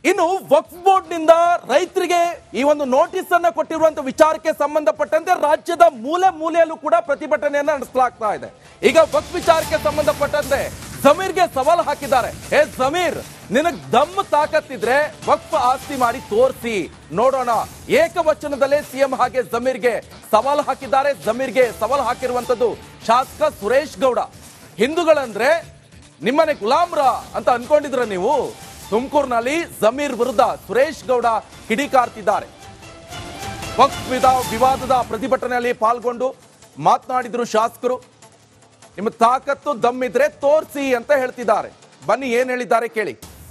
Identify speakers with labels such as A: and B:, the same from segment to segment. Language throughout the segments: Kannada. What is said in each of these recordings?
A: ಇನ್ನು ವಕ್ಫ್ ಬೋರ್ಡ್ ನಿಂದ ರೈತರಿಗೆ ಈ ಒಂದು ನೋಟಿಸ್ ಅನ್ನ ಕೊಟ್ಟಿರುವಂತ ವಿಚಾರಕ್ಕೆ ಸಂಬಂಧಪಟ್ಟಂತೆ ರಾಜ್ಯದ ಮೂಲೆ ಮೂಲೆಯಲ್ಲೂ ಕೂಡ ಪ್ರತಿಭಟನೆಯನ್ನ ನಡೆಸಲಾಗ್ತಾ ಇದೆ ಈಗ ವಕ್ಫ್ ವಿಚಾರಕ್ಕೆ ಸಂಬಂಧಪಟ್ಟಂತೆ ಜಮೀರ್ಗೆ ಸವಾಲ್ ಹಾಕಿದ್ದಾರೆ ಏ ಜಮೀರ್ ನಿನಗ್ ದಮ್ ತಾಕತ್ತಿದ್ರೆ ವಕ್ಫ್ ಆಸ್ತಿ ಮಾಡಿ ತೋರಿಸಿ ನೋಡೋಣ ಏಕವಚನದಲ್ಲೇ ಸಿಎಂ ಹಾಗೆ ಜಮೀರ್ಗೆ ಸವಾಲ್ ಹಾಕಿದ್ದಾರೆ ಜಮೀರ್ಗೆ ಸವಾಲ್ ಹಾಕಿರುವಂತದ್ದು ಶಾಸಕ ಸುರೇಶ್ ಗೌಡ ಹಿಂದೂಗಳಂದ್ರೆ ನಿಮ್ಮನೆ ಗುಲಾಮ್ರ ಅಂತ ಅನ್ಕೊಂಡಿದ್ರ ನೀವು ತುಮಕೂರಿನಲ್ಲಿ ಜಮೀರ್ ವಿರುದ್ಧ ಸುರೇಶ್ ಗೌಡ ಕಿಡಿಕಾರ್ತಿದ್ದಾರೆ ವಕ್ಫ್ ವಿಧ- ವಿವಾದದ ಪ್ರತಿಭಟನೆಯಲ್ಲಿ ಪಾಲ್ಗೊಂಡು ಮಾತನಾಡಿದ್ರು ಶಾಸಕರು ನಿಮ್ಮ ತಾಕತ್ತು ದಮ್ಮಿದ್ರೆ ತೋರಿಸಿ ಅಂತ ಹೇಳ್ತಿದ್ದಾರೆ ಬನ್ನಿ ಏನ್ ಹೇಳಿದ್ದಾರೆ ಕೇಳಿ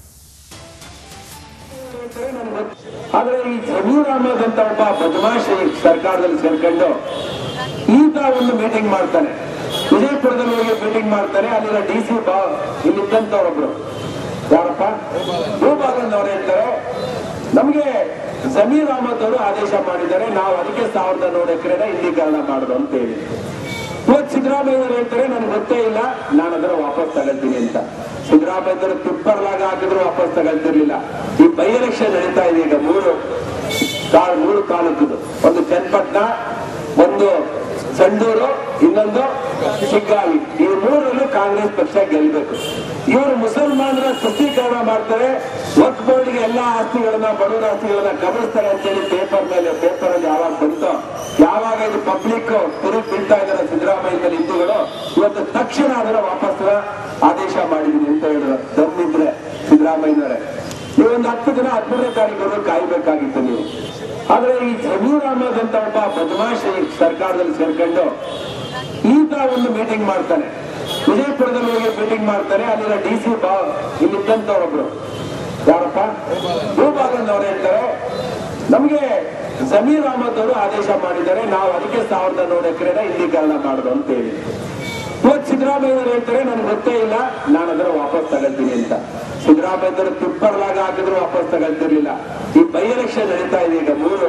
B: ಆದ್ರೆ ಈ ಜಮೀರ್ ಅಹಮದ್ ಅಂತ ಒಬ್ಬ ಬದಮಾಶ್ ಈ ಸರ್ಕಾರದಲ್ಲಿ ಸೇರ್ಕೊಂಡು ಈತ ಒಂದು ಮೀಟಿಂಗ್ ಮಾಡ್ತಾನೆ ವಿಜಯಪುರದಲ್ಲಿ ಹೋಗಿ ಮೀಟಿಂಗ್ ಮಾಡ್ತಾನೆ ಅಲ್ಲಿನ ಡಿ ಸಿ ಬಾ ಇಲ್ಲಿದ್ದಂತವ್ರೊಬ್ರು ಯಾರಪ್ಪ ಭೂಭಾಗನ್ ಅವ್ರು ಹೇಳ್ತಾರೆ ನಮ್ಗೆ ಜಮೀರ್ ಅಹಮದ್ ಅವರು ಆದೇಶ ಮಾಡಿದ್ದಾರೆ ನಾವು ಅದಕ್ಕೆ ಸಾವಿರದ ನೂರು ಎಕರೆನ ಇಂದೀಕರಣ ಮಾಡುದು ಅಂತ ಹೇಳಿ ಇವತ್ತು ಸಿದ್ದರಾಮಯ್ಯ ಅವರು ಹೇಳ್ತಾರೆ ನನ್ಗೆ ಗೊತ್ತೇ ಇಲ್ಲ ನಾನು ಅದನ್ನ ವಾಪಸ್ ತಗೊಳ್ತೀನಿ ಅಂತ ಸಿದ್ದರಾಮಯ್ಯ ಅವರು ಟಿಪ್ಪರ್ಲಾಗ ಹಾಕಿದ್ರು ವಾಪಸ್ ತಗೊಳ್ತಿರ್ಲಿಲ್ಲ ಈ ಬೈ ಎಲೆಕ್ಷನ್ ನಡೀತಾ ಇದೆ ಈಗ ಮೂರು ತಾಲ್ ಮೂರು ತಾಲೂಕುದು ಒಂದು ಚನ್ನಪಟ್ಟಣ ಒಂದು ಸಂಡೂರು ಇನ್ನೊಂದು ಶಿಗ್ಗಾವಿ ಈ ಮೂರಲ್ಲೂ ಕಾಂಗ್ರೆಸ್ ಪಕ್ಷ ಗೆಲ್ಬೇಕು ಇವರು ಮುಸಲ್ಮಾನರ ಸ್ಪಷ್ಟೀಕರಣ ಮಾಡ್ತಾರೆ ವಕ್ ಬೋರ್ಡ್ಗೆ ಎಲ್ಲಾ ಆಸ್ತಿಗಳನ್ನ ಬಡವರ ಆಸ್ತಿಗಳನ್ನ ಗಮನಿಸ್ತಾರೆ ಅಂತೇಳಿ ಪೇಪರ್ ಮೇಲೆ ಪೇಪರ್ ಅಲ್ಲಿ ಯಾವಾಗ ಬಂತೋ ಯಾವಾಗ ಇದು ಪಬ್ಲಿಕ್ ತಿರುಗಿ ಬೀಳ್ತಾ ಇದ್ದಾರೆ ಸಿದ್ದರಾಮಯ್ಯ ಮೇಲೆ ಹಿಂದೂಗಳು ಇವತ್ತು ತಕ್ಷಣ ಅದನ್ನ ವಾಪಸ್ ಆದೇಶ ಮಾಡಿದೀನಿ ಅಂತ ಹೇಳಿದ್ರು ದಮ್ಮಿದ್ರೆ ಸಿದ್ದರಾಮಯ್ಯನವರೇ ನೀವು ಒಂದು ಹತ್ತು ದಿನ ಹದಿಮೂರನೇ ತಾರೀಕು ಕಾಯ್ಬೇಕಾಗಿತ್ತು ನೀವು ಆದ್ರೆ ಈ ಜಮೀರ್ ಅಹಮದ್ ಅಂತ ಒಬ್ಬ ಬದಮಾಶ್ ಈ ಸರ್ಕಾರದಲ್ಲಿ ಸೇರ್ಕೊಂಡು ಈತ ಒಂದು ಮೀಟಿಂಗ್ ಮಾಡ್ತಾನೆ ವಿಜಯಪುರದಲ್ಲಿ ಹೋಗಿ ಮೀಟಿಂಗ್ ಮಾಡ್ತಾನೆ ಅಲ್ಲಿನ ಡಿ ಸಿ ಬಾ ಇಲ್ಲಿದ್ದಂತವ್ರೊಬ್ರು ಯಾರಪ್ಪ ಭೂಭಾಗನ್ ಅವ್ರು ಹೇಳ್ತಾರೆ ನಮ್ಗೆ ಜಮೀರ್ ಅಹಮದ್ ಅವರು ಆದೇಶ ಮಾಡಿದ್ದಾರೆ ನಾವು ಅದಕ್ಕೆ ಸಾವಿರದ ನೂರು ಎಕರೆನ ಇಂದೀಕರಣ ಮಾಡುದು ಅಂತ ಹೇಳಿ ಇವತ್ತು ಸಿದ್ದರಾಮಯ್ಯ ಅವರು ಹೇಳ್ತಾರೆ ನನ್ಗೆ ಗೊತ್ತೇ ಇಲ್ಲ ನಾನು ಅದನ್ನ ವಾಪಸ್ ತಗೊಳ್ತೀನಿ ಅಂತ ಸಿದ್ದರಾಮಯ್ಯ ಅವರು ಟಿಪ್ಪರ್ಲಾಗ ಹಾಕಿದ್ರು ವಾಪಸ್ ತಗೊಳ್ತಿರ್ಲಿಲ್ಲ ಈ ಬೈ ಎಲೆಕ್ಷನ್ ನಡೀತಾ ಇದೆ ಈಗ ಮೂರು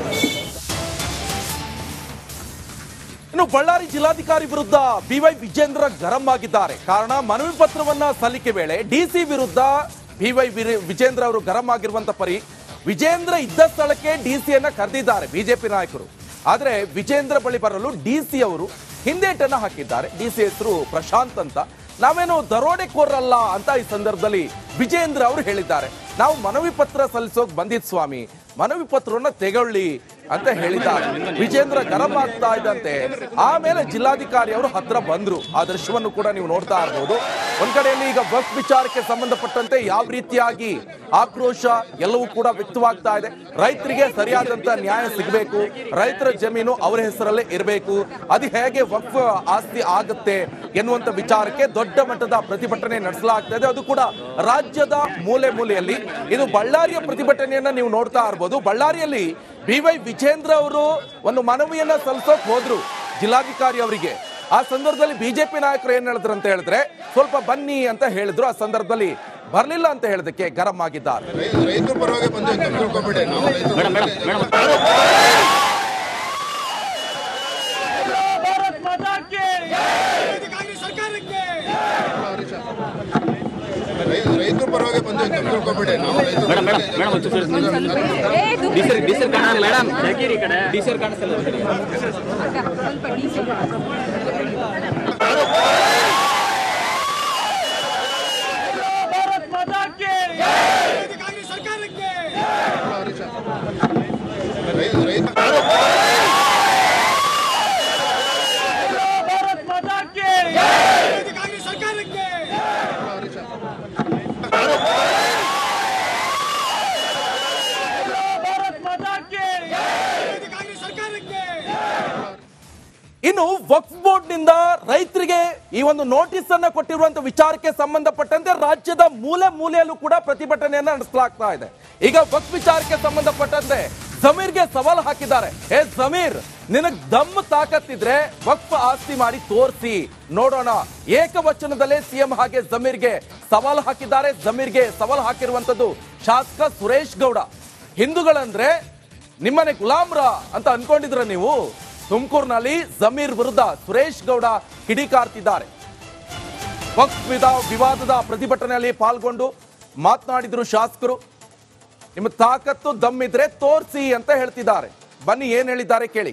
A: ಇನ್ನು ಬಳ್ಳಾರಿ ಜಿಲ್ಲಾಧಿಕಾರಿ ವಿರುದ್ಧ ಬಿವೈ ವಿಜೇಂದ್ರ ಗರಂ ಆಗಿದ್ದಾರೆ ಕಾರಣ ಮನವಿ ಪತ್ರವನ್ನ ಸಲ್ಲಿಕೆ ವೇಳೆ ಡಿಸಿ ವಿರುದ್ಧ ಬಿವೈ ವಿಜೇಂದ್ರ ಅವರು ಗರಂ ಆಗಿರುವಂತ ಪರಿ ವಿಜೇಂದ್ರ ಇದ್ದ ಸ್ಥಳಕ್ಕೆ ಡಿಸಿಯನ್ನ ಕರೆದಿದ್ದಾರೆ ಬಿಜೆಪಿ ನಾಯಕರು ಆದ್ರೆ ವಿಜೇಂದ್ರ ಬಳಿ ಬರಲು ಡಿಸಿ ಅವರು ಹಿಂದೇಟನ್ನ ಹಾಕಿದ್ದಾರೆ ಡಿಸಿ ಹೆಸರು ಪ್ರಶಾಂತ್ ಅಂತ ನಾವೇನು ದರೋಡೆಕೋರಲ್ಲ ಅಂತ ಈ ಸಂದರ್ಭದಲ್ಲಿ ವಿಜೇಂದ್ರ ಅವರು ಹೇಳಿದ್ದಾರೆ ನಾವು ಮನವಿ ಪತ್ರ ಸಲ್ಲಿಸೋಕ್ ಬಂದಿದ್ ಸ್ವಾಮಿ ಮನವಿ ಪತ್ರವನ್ನ ತೆಗೊಳ್ಳಿ ಅಂತ ಹೇಳಿದ್ದಾರೆ ವಿಜೇಂದ್ರ ಗರಂ ಆಗ್ತಾ ಇದ್ದಂತೆ ಆಮೇಲೆ ಜಿಲ್ಲಾಧಿಕಾರಿ ಅವರು ಹತ್ರ ಬಂದ್ರು ಆ ದೃಶ್ಯವನ್ನು ಕೂಡ ನೀವು ನೋಡ್ತಾ ಇರಬಹುದು ಒಂದ್ ಕಡೆಯಲ್ಲಿ ಈಗ ಬಸ್ ವಿಚಾರಕ್ಕೆ ಸಂಬಂಧಪಟ್ಟಂತೆ ಯಾವ ರೀತಿಯಾಗಿ ಆಕ್ರೋಶ ಎಲ್ಲವೂ ಕೂಡ ವ್ಯಕ್ತವಾಗ್ತಾ ಇದೆ ರೈತರಿಗೆ ಸರಿಯಾದಂತ ನ್ಯಾಯ ಸಿಗಬೇಕು ರೈತರ ಜಮೀನು ಅವರ ಹೆಸರಲ್ಲೇ ಇರಬೇಕು ಅದು ಹೇಗೆ ವಕ್ಫ್ ಆಸ್ತಿ ಆಗುತ್ತೆ ಎನ್ನುವಂತ ವಿಚಾರಕ್ಕೆ ದೊಡ್ಡ ಮಟ್ಟದ ಪ್ರತಿಭಟನೆ ನಡೆಸಲಾಗ್ತಾ ಇದೆ ಅದು ಕೂಡ ರಾಜ್ಯದ ಮೂಲೆ ಮೂಲೆಯಲ್ಲಿ ಇದು ಬಳ್ಳಾರಿಯ ಪ್ರತಿಭಟನೆಯನ್ನ ನೀವು ನೋಡ್ತಾ ಇರಬಹುದು ಬಳ್ಳಾರಿಯಲ್ಲಿ ಬಿ ವೈ ವಿಜೇಂದ್ರ ಅವರು ಒಂದು ಮನವಿಯನ್ನ ಸಲ್ಲಿಸೋಕ್ ಹೋದ್ರು ಜಿಲ್ಲಾಧಿಕಾರಿ ಅವರಿಗೆ ಆ ಸಂದರ್ಭದಲ್ಲಿ ಬಿಜೆಪಿ ನಾಯಕರು ಏನ್ ಹೇಳಿದ್ರು ಅಂತ ಹೇಳಿದ್ರೆ ಸ್ವಲ್ಪ ಬನ್ನಿ ಅಂತ ಹೇಳಿದ್ರು ಆ ಸಂದರ್ಭದಲ್ಲಿ ಬರ್ಲಿಲ್ಲ ಅಂತ ಹೇಳೋದಕ್ಕೆ ಗರಂ ಆಗಿದ್ದಾರೆ
C: ರೈತರ ಪರವಾಗಿ ಬಂದು ಅಂತ ತಿಳ್ಕೊಬೇಡಿ ನಾವು ರೈತರ ರೈ- ರೈತರ ಪರವಾಗಿ ಬಂದು ಅಂತ ತಿಳ್ಕೊಬೇಡಿ ನಾವು ರೈತರ
D: ಮೇಡಮ್ ಮೇಡಮ್ ಮೇಡಮ್ ಒಂಚೂರು ಡಿಸರ್ ಡಿಸರ್ ಕಾಣ ಮೇಡಮ್ ಡಿಸರ್ ಕಾಣಿಸ್ತಲ್ಲ
C: ರೈ- ರೈತ
A: ಇನ್ನು ವಕ್ಫ್ ಬೋರ್ಡ್ ನಿಂದ ರೈತರಿಗೆ ಈ ಒಂದು ನೋಟಿಸ್ ಅನ್ನ ಕೊಟ್ಟಿರುವಂತ ವಿಚಾರಕ್ಕೆ ಸಂಬಂಧಪಟ್ಟಂತೆ ರಾಜ್ಯದ ಮೂಲೆ ಮೂಲೆಯಲ್ಲೂ ಕೂಡ ಪ್ರತಿಭಟನೆಯನ್ನ ನಡೆಸಲಾಗ್ತಾ ಇದೆ ಈಗ ವಕ್ಫ್ ವಿಚಾರಕ್ಕೆ ಸಂಬಂಧಪಟ್ಟಂತೆ ಜಮೀರ್ಗೆ ಸವಾಲ್ ಹಾಕಿದ್ದಾರೆ ಏ ಜಮೀರ್ ನಿನಗ್ ದಮ್ ತಾಕತ್ತಿದ್ರೆ ವಕ್ಫ್ ಆಸ್ತಿ ಮಾಡಿ ತೋರಿಸಿ ನೋಡೋಣ ಏಕವಚನದಲ್ಲೇ ಸಿಎಂ ಹಾಗೆ ಜಮೀರ್ಗೆ ಸವಾಲ್ ಹಾಕಿದ್ದಾರೆ ಜಮೀರ್ಗೆ ಸವಾಲ್ ಹಾಕಿರುವಂತದ್ದು ಶಾಸಕ ಸುರೇಶ್ ಗೌಡ ಹಿಂದೂಗಳಂದ್ರೆ ನಿಮ್ಮನೆ ಗುಲಾಮ್ರ ಅಂತ ಅನ್ಕೊಂಡಿದ್ರ ನೀವು ತುಮಕೂರಿನಲ್ಲಿ ಜಮೀರ್ ವಿರುದ್ಧ ಸುರೇಶ್ ಗೌಡ ಕಿಡಿಕಾರ್ತಿದ್ದಾರೆ ವಕ್ಫ್ ವಿಧ- ವಿವಾದದ ಪ್ರತಿಭಟನೆಯಲ್ಲಿ ಪಾಲ್ಗೊಂಡು ಮಾತನಾಡಿದ್ರು ಶಾಸಕರು ನಿಮ್ಮ ತಾಕತ್ತು ದಮ್ಮಿದ್ರೆ ತೋರಿಸಿ ಅಂತ ಹೇಳ್ತಿದ್ದಾರೆ ಬನ್ನಿ ಏನ್ ಹೇಳಿದ್ದಾರೆ ಕೇಳಿ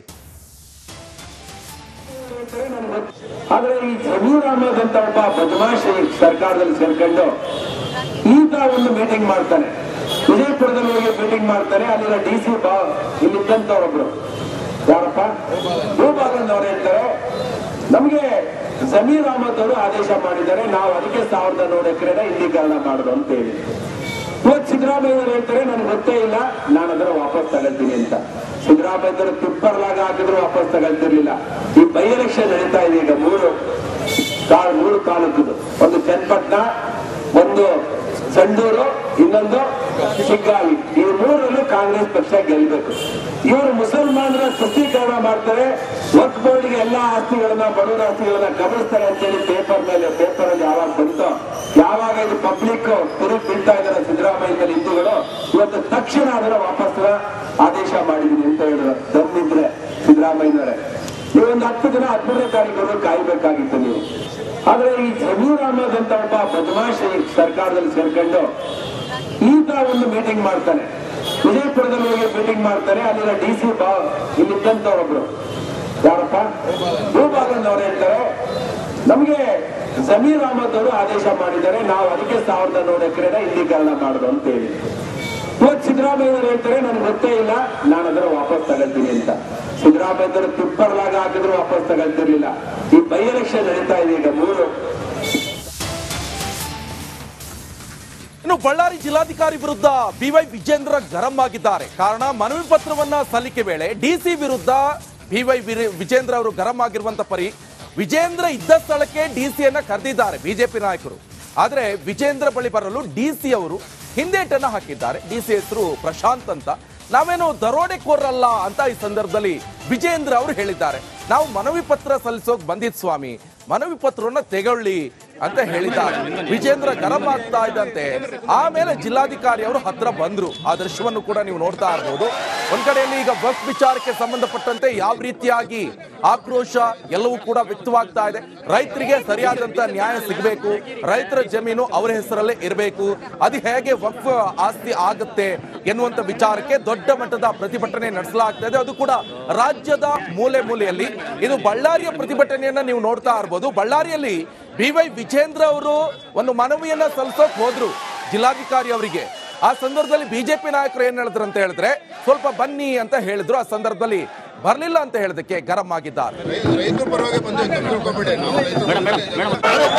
B: ಆದ್ರೆ ಈ ಜಮೀರ್ ಅಹಮದ್ ಅಂತ ಒಬ್ಬ ಬದಮಾಶ್ ಈ ಸರ್ಕಾರದಲ್ಲಿ ಸೇರ್ಕೊಂಡು ಈತ ಒಂದು ಮೀಟಿಂಗ್ ಮಾಡ್ತಾನೆ ವಿಜಯಪುರದಲ್ಲಿ ಹೋಗಿ ಮೀಟಿಂಗ್ ಮಾಡ್ತಾನೆ ಅಲ್ಲಿನ ಡಿ ಸಿ ಬಾ ಇಲ್ಲಿದ್ದಂತವ್ರೊಬ್ರು ಯಾರಪ್ಪ ಭೂಭಾಗನ್ ಅವ್ರು ಹೇಳ್ತಾರೆ ನಮ್ಗೆ ಜಮೀರ್ ಅಹಮದ್ ಅವರು ಆದೇಶ ಮಾಡಿದ್ದಾರೆ ನಾವು ಅದಕ್ಕೆ ಸಾವಿರದ ನೂರು ಎಕರೆನ ಇಂದೀಕರಣ ಮಾಡುದು ಅಂತ ಹೇಳಿ ಇವತ್ತು ಸಿದ್ದರಾಮಯ್ಯ ಅವರು ಹೇಳ್ತಾರೆ ನನಗೆ ಗೊತ್ತೇ ಇಲ್ಲ ನಾನು ಅದನ್ನ ವಾಪಸ್ ತಗೊಳ್ತೀನಿ ಅಂತ ಸಿದ್ದರಾಮಯ್ಯ ತುಪ್ಪರ್ಲಾಗ ಹಾಕಿದ್ರು ವಾಪಸ್ ತಗೊಳ್ತಿರ್ಲಿಲ್ಲ ಈ ಬೈ ಎಲೆಕ್ಷನ್ ನಡೀತಾ ಇದೆ ಈಗ ಮೂರು ತಾಳ್ ಮೂರು ತಾಲೂಕುದು ಒಂದು ಚನ್ನಪಟ್ಟಣ ಒಂದು ಸಂಡೂರು ಇನ್ನೊಂದು ಶಿಗ್ಗಾವಿ ಈ ಮೂರಲ್ಲೂ ಕಾಂಗ್ರೆಸ್ ಪಕ್ಷ ಗೆಲ್ಬೇಕು ಇವರು ಮುಸಲ್ಮಾನರ ತುಷ್ಟೀಕರಣ ಮಾಡ್ತಾರೆ ವಕ್ ಬೋರ್ಡ್ಗೆ ಎಲ್ಲಾ ಆಸ್ತಿಗಳನ್ನ ಬಡವರ ಆಸ್ತಿಗಳನ್ನ ಗಮನಿಸ್ತಾರೆ ಅಂತೇಳಿ ಪೇಪರ್ ಮೇಲೆ ಪೇಪರ್ ಅಲ್ಲಿ ಯಾವಾಗ ಬಂತೋ ಯಾವಾಗ ಇದು ಪಬ್ಲಿಕ್ ತಿರುಗಿ ಬೀಳ್ತಾ ಇದ್ದಾರೆ ಸಿದ್ದರಾಮಯ್ಯ ಮೇಲೆ ಹಿಂದೂಗಳು ಇವತ್ತು ತಕ್ಷಣ ಅದನ್ನ ವಾಪಸ್ ಆದೇಶ ಮಾಡಿದೀನಿ ಅಂತ ಹೇಳಿದ್ರು ದಮ್ಮಿದ್ರೆ ಸಿದ್ದರಾಮಯ್ಯನವರೇ ನೀವೊಂದು ಹತ್ತು ದಿನ ಹದಿಮೂರನೇ ತಾರೀಕು ಕಾಯ್ಬೇಕಾಗಿತ್ತು ನೀವು ಆದ್ರೆ ಈ ಜಮೀರ್ ಅಹಮದ್ ಅಂತ ಒಬ್ಬ ಬದಮಾಶ್ ಈ ಸರ್ಕಾರದಲ್ಲಿ ಸೇರ್ಕೊಂಡು ಈತ ಒಂದು ಮೀಟಿಂಗ್ ಮಾಡ್ತಾನೆ ವಿಜಯಪುರದಲ್ಲಿ ಹೋಗಿ ಮೀಟಿಂಗ್ ಮಾಡ್ತಾನೆ ಅಲ್ಲಿನ ಡಿ ಸಿ ಬಾ ಇಲ್ಲಿದ್ದಂತವ್ರೊಬ್ರು ಯಾರಪ್ಪ ಭೂಭಾಗನ್ ಅವ್ರು ಹೇಳ್ತಾರೆ ನಮ್ಗೆ ಜಮೀರ್ ಅಹಮದ್ ಅವರು ಆದೇಶ ಮಾಡಿದ್ದಾರೆ ನಾವು ಅದಕ್ಕೆ ಸಾವಿರದ ನೂರು ಎಕರೆನ ಇಂದೀಕರಣ ಮಾಡುದು ಅಂತ ಹೇಳಿ ಇವತ್ತು ಸಿದ್ದರಾಮಯ್ಯ ಅವರು ಹೇಳ್ತಾರೆ ನನಗೆ ಗೊತ್ತೇ ಇಲ್ಲ ನಾನು ಅದನ್ನ ವಾಪಸ್ ತಗೊಳ್ತೀನಿ ಅಂತ ಸಿದ್ದರಾಮಯ್ಯ ತುಪ್ಪರ್ಲಾಗ ಹಾಕಿದ್ರು ವಾಪಸ್ ತಗೊಳ್ತಿರ್ಲಿಲ್ಲ ಈ ಬೈ ಎಲೆಕ್ಷನ್ ನಡೀತಾ ಇದೆ ಈಗ ಮೂರು
A: ಇನ್ನು ಬಳ್ಳಾರಿ ಜಿಲ್ಲಾಧಿಕಾರಿ ವಿರುದ್ಧ ಬಿವೈ ವಿಜೇಂದ್ರ ಗರಂ ಆಗಿದ್ದಾರೆ ಕಾರಣ ಮನವಿ ಪತ್ರವನ್ನ ಸಲ್ಲಿಕೆ ವೇಳೆ ಡಿಸಿ ವಿರುದ್ಧ ಬಿವೈ ವಿಜೇಂದ್ರ ಅವರು ಗರಂ ಆಗಿರುವಂತ ಪರಿ ವಿಜೇಂದ್ರ ಇದ್ದ ಸ್ಥಳಕ್ಕೆ ಡಿಸಿಯನ್ನ ಕರೆದಿದ್ದಾರೆ ಬಿಜೆಪಿ ನಾಯಕರು ಆದ್ರೆ ವಿಜೇಂದ್ರ ಬಳಿ ಬರಲು ಡಿಸಿ ಅವರು ಹಿಂದೇಟನ್ನ ಹಾಕಿದ್ದಾರೆ ಡಿಸಿ ಹೆಸರು ಪ್ರಶಾಂತ್ ಅಂತ ನಾವೇನು ದರೋಡೆಕೋರಲ್ಲ ಅಂತ ಈ ಸಂದರ್ಭದಲ್ಲಿ ವಿಜೇಂದ್ರ ಅವರು ಹೇಳಿದ್ದಾರೆ ನಾವು ಮನವಿ ಪತ್ರ ಸಲ್ಲಿಸೋಕ್ ಬಂದಿದ್ ಸ್ವಾಮಿ ಮನವಿ ಪತ್ರವನ್ನ ತೆಗೊಳ್ಳಿ ಅಂತ ಹೇಳಿದ್ದಾರೆ ವಿಜೇಂದ್ರ ಗರಂ ಆಗ್ತಾ ಇದ್ದಂತೆ ಆಮೇಲೆ ಜಿಲ್ಲಾಧಿಕಾರಿ ಅವರು ಹತ್ರ ಬಂದ್ರು ಆ ದೃಶ್ಯವನ್ನು ಕೂಡ ನೀವು ನೋಡ್ತಾ ಇರಬಹುದು ಒಂದ್ ಕಡೆಯಲ್ಲಿ ಈಗ ಬಸ್ ವಿಚಾರಕ್ಕೆ ಸಂಬಂಧಪಟ್ಟಂತೆ ಯಾವ ರೀತಿಯಾಗಿ ಆಕ್ರೋಶ ಎಲ್ಲವೂ ಕೂಡ ವ್ಯಕ್ತವಾಗ್ತಾ ಇದೆ ರೈತರಿಗೆ ಸರಿಯಾದಂತ ನ್ಯಾಯ ಸಿಗಬೇಕು ರೈತರ ಜಮೀನು ಅವರ ಹೆಸರಲ್ಲೇ ಇರಬೇಕು ಅದು ಹೇಗೆ ವಕ್ಫ್ ಆಸ್ತಿ ಆಗುತ್ತೆ ಎನ್ನುವಂತ ವಿಚಾರಕ್ಕೆ ದೊಡ್ಡ ಮಟ್ಟದ ಪ್ರತಿಭಟನೆ ನಡೆಸಲಾಗ್ತಾ ಇದೆ ಅದು ಕೂಡ ರಾಜ್ಯದ ಮೂಲೆ ಮೂಲೆಯಲ್ಲಿ ಇದು ಬಳ್ಳಾರಿಯ ಪ್ರತಿಭಟನೆಯನ್ನ ನೀವು ನೋಡ್ತಾ ಇರಬಹುದು ಬಳ್ಳಾರಿಯಲ್ಲಿ ಬಿ ವೈ ವಿಜೇಂದ್ರ ಅವರು ಒಂದು ಮನವಿಯನ್ನ ಸಲ್ಲಿಸೋಕ್ ಹೋದ್ರು ಜಿಲ್ಲಾಧಿಕಾರಿ ಅವರಿಗೆ ಆ ಸಂದರ್ಭದಲ್ಲಿ ಬಿಜೆಪಿ ನಾಯಕರು ಏನ್ ಹೇಳಿದ್ರು ಅಂತ ಹೇಳಿದ್ರೆ ಸ್ವಲ್ಪ ಬನ್ನಿ ಅಂತ ಹೇಳಿದ್ರು ಆ ಸಂದರ್ಭದಲ್ಲಿ ಬರ್ಲಿಲ್ಲ ಅಂತ ಹೇಳೋದಕ್ಕೆ ಗರಂ ಆಗಿದ್ದಾರೆ
C: ರೈ- ರೈತರ ಪರವಾಗಿ ಬಂದು ಅಂತ ತಿಳ್ಕೊಬೇಡಿ ನಾವು ರೈತರ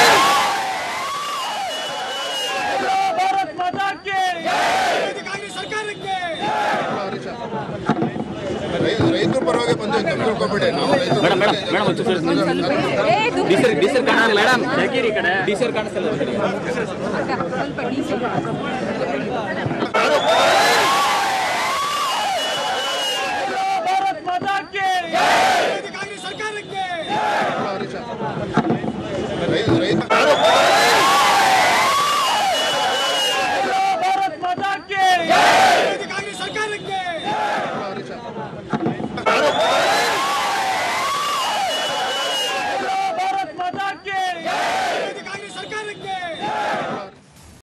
C: ರೈ- ರೈತರ ಪರವಾಗಿ ಬಂದು ಅಂತ ತಿಳ್ಕೊಬೇಡಿ ನಾವು ರೈತರ
D: ಡೀಸೆಲ್ ಡೀಸೆಲ್ ಕಾಣಲ್ಲ ಮೇಡಮ್ ಈ ಕಡೆ ಡೀಸೆಲ್ ಕಾಣಿಸಲ್ಲ
C: ರೈ- ರೈತರ